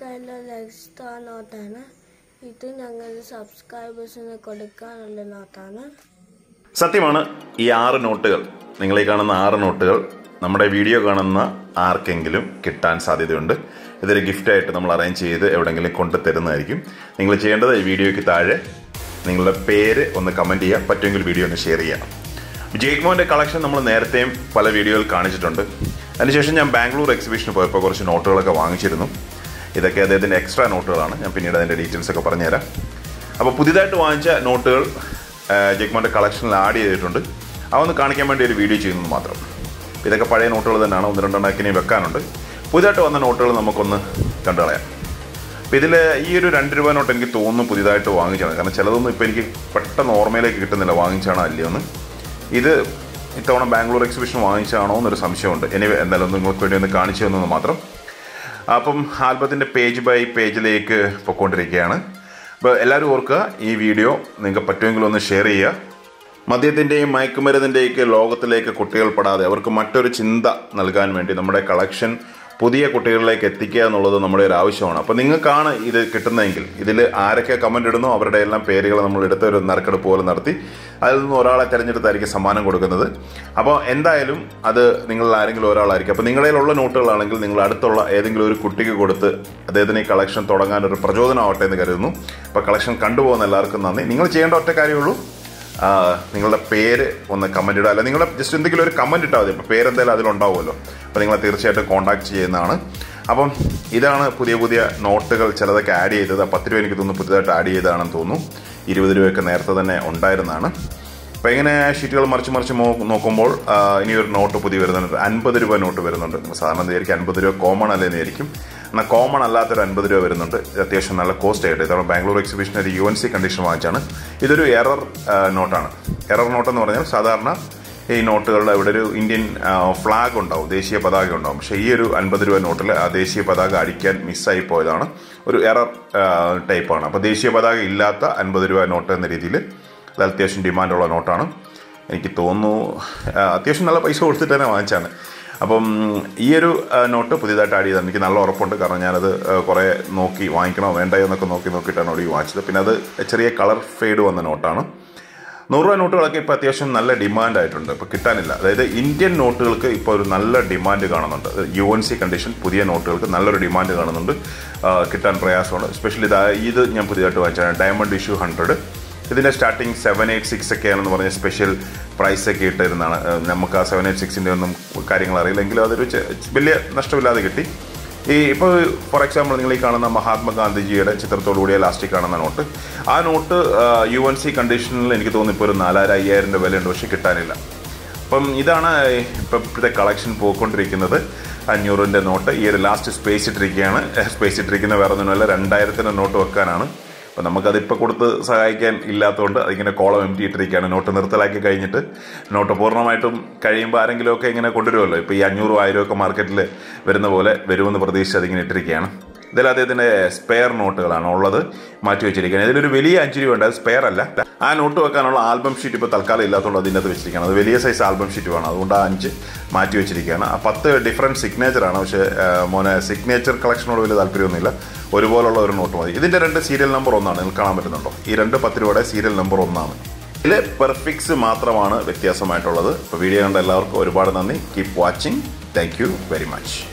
കയ്യിലുള്ള എക്സ്ട്രാ നോട്ടാണ് ഇത് ഞങ്ങളുടെ സബ്സ്ക്രൈബേഴ്സിന് കൊടുക്കാനുള്ള നോട്ടാണ് സത്യമാണ് ഈ ആറ് നോട്ടുകൾ നിങ്ങൾ ഈ കാണുന്ന ആറ് നോട്ടുകൾ നമ്മുടെ വീഡിയോ കാണുന്ന ആർക്കെങ്കിലും കിട്ടാൻ സാധ്യതയുണ്ട് ഇതൊരു ഗിഫ്റ്റായിട്ട് നമ്മൾ അറേഞ്ച് ചെയ്ത് എവിടെയെങ്കിലും കൊണ്ടു തരുന്നതായിരിക്കും നിങ്ങൾ ചെയ്യേണ്ടത് ഈ വീഡിയോയ്ക്ക് താഴെ നിങ്ങളുടെ പേര് ഒന്ന് കമൻറ്റ് ചെയ്യുക പറ്റുമെങ്കിൽ വീഡിയോ ഒന്ന് ഷെയർ ചെയ്യാം ജേക്ക് മോൻ്റെ കളക്ഷൻ നമ്മൾ നേരത്തെയും പല വീഡിയോയിൽ കാണിച്ചിട്ടുണ്ട് അതിനുശേഷം ഞാൻ ബാംഗ്ലൂർ എക്സിബിഷന് പോയപ്പോൾ കുറച്ച് നോട്ടുകളൊക്കെ വാങ്ങിച്ചിരുന്നു ഇതൊക്കെ അദ്ദേഹത്തിൻ്റെ എക്സ്ട്രാ നോട്ടുകളാണ് ഞാൻ പിന്നീട് അതിൻ്റെ ഡീറ്റെയിൽസ് ഒക്കെ പറഞ്ഞുതരാം അപ്പോൾ പുതിയതായിട്ട് വാങ്ങിച്ച നോട്ടുകൾ ജഗ്മോൻ്റെ കളക്ഷനിൽ ആഡ് ചെയ്തിട്ടുണ്ട് അതൊന്ന് കാണിക്കാൻ വേണ്ടി ഒരു വീഡിയോ ചെയ്യുന്നത് മാത്രം ഇതൊക്കെ പഴയ നോട്ടുകൾ തന്നെയാണ് ഒന്ന് രണ്ടെണ്ണക്കിനെ വെക്കാനുണ്ട് പുതിയതായിട്ട് വന്ന നോട്ടുകൾ നമുക്കൊന്ന് കണ്ടു കളയാം അപ്പോൾ ഇതിൽ ഈ ഒരു രണ്ട് രൂപ നോട്ട് എനിക്ക് തോന്നുന്നു പുതിയതായിട്ട് വാങ്ങിച്ചാണ് കാരണം ചിലതൊന്നും ഇപ്പോൾ എനിക്ക് പെട്ടെന്ന് ഓർമ്മയിലേക്ക് കിട്ടുന്നില്ല വാങ്ങിച്ചാണോ അല്ലയോ എന്ന് ഇത് ഇത്തവണ ബാംഗ്ലൂർ എക്സിബിഷൻ വാങ്ങിച്ചാണോ എന്നൊരു സംശയമുണ്ട് ഇനി എന്തായാലും ഒന്ന് നിങ്ങൾക്ക് വേണ്ടി ഒന്ന് കാണിച്ചു തന്നത് മാത്രം അപ്പം ആൽബത്തിൻ്റെ പേജ് ബൈ പേജിലേക്ക് പൊയ്ക്കൊണ്ടിരിക്കുകയാണ് അപ്പോൾ എല്ലാവരും ഓർക്കുക ഈ വീഡിയോ നിങ്ങൾക്ക് പറ്റുമെങ്കിൽ ഒന്ന് ഷെയർ ചെയ്യുക മദ്യത്തിൻ്റെയും മയക്കുമരുന്നിൻ്റെയൊക്കെ ലോകത്തിലേക്ക് കുട്ടികൾ പെടാതെ അവർക്ക് മറ്റൊരു ചിന്ത നൽകാൻ വേണ്ടി നമ്മുടെ കളക്ഷൻ പുതിയ കുട്ടികളിലേക്ക് എത്തിക്കുക എന്നുള്ളത് നമ്മുടെ ഒരു ആവശ്യമാണ് അപ്പോൾ നിങ്ങൾക്കാണ് ഇത് കിട്ടുന്നതെങ്കിൽ ഇതിൽ ആരൊക്കെ കമൻ്റ് ഇടുന്നോ അവരുടെ എല്ലാം പേരുകൾ നമ്മൾ എടുത്ത ഒരു നറുക്കെടുപ്പ് പോലെ നടത്തി അതിൽ നിന്ന് ഒരാളെ തിരഞ്ഞെടുത്തായിരിക്കും സമ്മാനം കൊടുക്കുന്നത് അപ്പോൾ എന്തായാലും അത് നിങ്ങളിൽ ആരെങ്കിലും ഒരാളായിരിക്കും അപ്പോൾ നിങ്ങളുടെ കയ്യിലുള്ള നോട്ടുകളാണെങ്കിൽ നിങ്ങൾ അടുത്തുള്ള ഏതെങ്കിലും ഒരു കുട്ടിക്ക് കൊടുത്ത് അദ്ദേഹത്തിന് ഈ കളക്ഷൻ തുടങ്ങാൻ ഒരു പ്രചോദനമാവട്ടെ എന്ന് കരുതുന്നു അപ്പോൾ കളക്ഷൻ കണ്ടുപോകുന്ന എല്ലാവർക്കും നന്ദി നിങ്ങൾ ചെയ്യേണ്ട ഒറ്റ കാര്യമുള്ളൂ ആ, നിങ്ങളുടെ പേര് ഒന്ന് കമന്റ് ഇടുക അല്ല നിങ്ങളുടെ ജസ്റ്റ് എന്തെങ്കിലും ഒരു കമന്റ് ഇട്ടാൽ മതി അപ്പോൾ പേരെന്തായാലും അതിലുണ്ടാവുമല്ലോ അപ്പോൾ നിങ്ങളെ തീർച്ചയായിട്ടും കോൺടാക്ട് ചെയ്യുന്നതാണ് അപ്പം ഇതാണ് പുതിയ പുതിയ നോട്ടുകൾ ചിലതൊക്കെ ആഡ് ചെയ്തത് ആ പത്ത് രൂപ എനിക്ക് തോന്നുന്നു പുതിയതായിട്ട് ആഡ് ചെയ്തതാണെന്ന് തോന്നുന്നു ഇരുപത് രൂപയൊക്കെ നേരത്തെ തന്നെ ഉണ്ടായിരുന്നതാണ് അപ്പോൾ ഇങ്ങനെ ഷീറ്റുകൾ മറിച്ച് മറിച്ച് മോ- നോക്കുമ്പോൾ ആ, ഇനിയൊരു നോട്ട് പുതിയ വരുന്നുണ്ട് അൻപത് രൂപ നോട്ട് വരുന്നുണ്ട് സാധാരണ വിചാരിക്കും അൻപത് രൂപ കോമൺ അല്ലേ എന്ന് വിചാരിക്കും എന്നാൽ കോമൺ അല്ലാത്തൊരു അൻപത് രൂപ വരുന്നുണ്ട് ഇത് അത്യാവശ്യം നല്ല കോസ്റ്റ് ആയിട്ട് ഇതാണ് ബാംഗ്ലൂർ എക്സിബിഷൻ ഒരു യു എൻ സി കണ്ടീഷൻ വാങ്ങിച്ചാണ് ഇതൊരു എറർ നോട്ടാണ് എറർ നോട്ട് എന്ന് പറഞ്ഞാൽ സാധാരണ ഈ നോട്ടുകളുടെ ഇവിടെ ഒരു ഇന്ത്യൻ ഫ്ലാഗ് ഉണ്ടാവും ദേശീയ പതാക ഉണ്ടാവും പക്ഷേ ഈ ഒരു അൻപത് രൂപ നോട്ടിൽ ആ ദേശീയ പതാക അടിക്കാൻ മിസ്സായി പോയതാണ് ഒരു എറർ ടൈപ്പാണ് അപ്പോൾ ദേശീയ പതാക ഇല്ലാത്ത അൻപത് രൂപ നോട്ട് എന്ന രീതിയിൽ അത് അത്യാവശ്യം ഡിമാൻഡുള്ള നോട്ടാണ് എനിക്ക് തോന്നുന്നു ആ, അത്യാവശ്യം നല്ല പൈസ കൊടുത്തിട്ട് തന്നെ വാങ്ങിച്ചാണ് അപ്പം ഈ ഒരു ആ, നോട്ട് പുതിയതായിട്ട് ആഡ് ചെയ്തത് എനിക്ക് നല്ല ഉറപ്പുണ്ട് കാരണം ഞാനത് ആ, കുറേ നോക്കി വാങ്ങിക്കണോ വേണ്ടയോ എന്നൊക്കെ നോക്കി നോക്കിയിട്ടാണ് അവിടെ വാങ്ങിച്ചത് പിന്നെ അത് ചെറിയ കളർ ഫെയ്ഡ് വന്ന നോട്ടാണ് നൂറ് രൂപ നോട്ടുകളൊക്കെ ഇപ്പോൾ അത്യാവശ്യം നല്ല ഡിമാൻഡ് ആയിട്ടുണ്ട് ഇപ്പോൾ കിട്ടാനില്ല അതായത് ഇന്ത്യൻ നോട്ടുകൾക്ക് ഇപ്പോൾ ഒരു നല്ല ഡിമാൻഡ് കാണുന്നുണ്ട് യു എൻ സി കണ്ടീഷൻ പുതിയ നോട്ടുകൾക്ക് നല്ലൊരു ഡിമാൻഡ് കാണുന്നുണ്ട് ആ, കിട്ടാൻ പ്രയാസമാണ് സ്പെഷ്യലി ഇത് ഇത് ഞാൻ പുതിയതായിട്ട് വാങ്ങിച്ചാണ് ഡയമണ്ട് ഇഷ്യൂ ഹൺഡ്രഡ് ഇതിൻ്റെ സ്റ്റാർട്ടിങ് സെവൻ എയ്റ്റ് സിക്സ് ഒക്കെയാണെന്ന് പറഞ്ഞ സ്പെഷ്യൽ പ്രൈസ് ഒക്കെ ഇട്ടിരുന്നതാണ് ആ, നമുക്ക് ആ സെവൻ എയ്റ്റ് സിക്സിൻ്റെ ഒന്നും കാര്യങ്ങൾ അറിയില്ലെങ്കിലും അതൊരു ചെ- വലിയ നഷ്ടമില്ലാതെ കിട്ടി ഈ ഇപ്പോൾ ഫോർ എക്സാമ്പിൾ നിങ്ങൾ ഈ കാണുന്ന മഹാത്മാഗാന്ധിജിയുടെ ചിത്രത്തോടുകൂടിയ ലാസ്റ്റിൽ കാണുന്ന നോട്ട് ആ നോട്ട് യു എൻ സി കണ്ടീഷനിൽ എനിക്ക് തോന്നുന്നു ഇപ്പോൾ ഒരു നാലായിരം അയ്യായിരം രൂപ വിലയുണ്ട് പക്ഷേ കിട്ടാനില്ല അപ്പം ഇതാണ് ഇപ്പം ഇപ്പോഴത്തെ കളക്ഷൻ പോയിക്കൊണ്ടിരിക്കുന്നത് അഞ്ഞൂറിൻ്റെ നോട്ട് ഈ ഒരു ലാസ്റ്റ് സ്പേസ് ഇട്ടിരിക്കുകയാണ് സ്പേസ് ഇട്ടിരിക്കുന്ന വേറെ ഒന്നുമല്ല രണ്ടായിരത്തിൻ്റെ നോട്ട് വെക്കാനാണ് അപ്പം നമുക്കതിപ്പോൾ കൊടുത്ത് സഹായിക്കാൻ ഇല്ലാത്തതുകൊണ്ട് അതിങ്ങനെ കോളം എം ടി ഇട്ടിരിക്കുകയാണ് നോട്ട് നിർത്തലാക്കി കഴിഞ്ഞിട്ട് നോട്ട് പൂർണ്ണമായിട്ടും കഴിയുമ്പോൾ ആരെങ്കിലുമൊക്കെ ഇങ്ങനെ കൊണ്ടുവരുമല്ലോ ഇപ്പോൾ ഈ അഞ്ഞൂറും ആയിരം ഒക്കെ മാർക്കറ്റിൽ വരുന്ന പോലെ വരുമെന്ന് പ്രതീക്ഷിച്ച് അതിങ്ങനെ ഇട്ടിരിക്കുകയാണ് ഇതിൽ അദ്ദേഹത്തിൻ്റെ സ്പെയർ നോട്ടുകളാണ് ഉള്ളത് മാറ്റി വെച്ചിരിക്കുന്നത് ഇതിലൊരു വലിയ അഞ്ച് രൂപ ഉണ്ട് അത് സ്പെയർ അല്ല ആ നോട്ട് വെക്കാനുള്ള ആൽബം ഷീറ്റ് ഇപ്പോൾ തൽക്കാലം ഇല്ലാത്തതുകൊണ്ട് അതിൻ്റെ അകത്ത് വെച്ചിരിക്കുകയാണ് അത് വലിയ സൈസ് ആൽബം ഷീറ്റ് വേണം അതുകൊണ്ട് ആ അഞ്ച് മാറ്റി വെച്ചിരിക്കുകയാണ് ആ പത്ത് ഡിഫറെൻറ്റ് സിഗ്നേച്ചറാണ് പക്ഷേ ആ, മോനെ സിഗ്നേച്ചർ കളക്ഷനോട് വലിയ താല്പര്യമൊന്നുമില്ല ഒരുപോലുള്ള ഒരു നോട്ട് മതി ഇതിൻ്റെ രണ്ട് സീരിയൽ നമ്പർ ഒന്നാണ് നിങ്ങൾക്ക് കാണാൻ പറ്റുന്നുണ്ടോ ഈ രണ്ട് പത്ത് രൂപയുടെ സീരിയൽ നമ്പർ ഒന്നാണ് ഇതിൽ പെർഫിക്സ് മാത്രമാണ് വ്യത്യാസമായിട്ടുള്ളത് ഇപ്പോൾ വീഡിയോ കണ്ട എല്ലാവർക്കും ഒരുപാട് നന്ദി keep watching thank you very much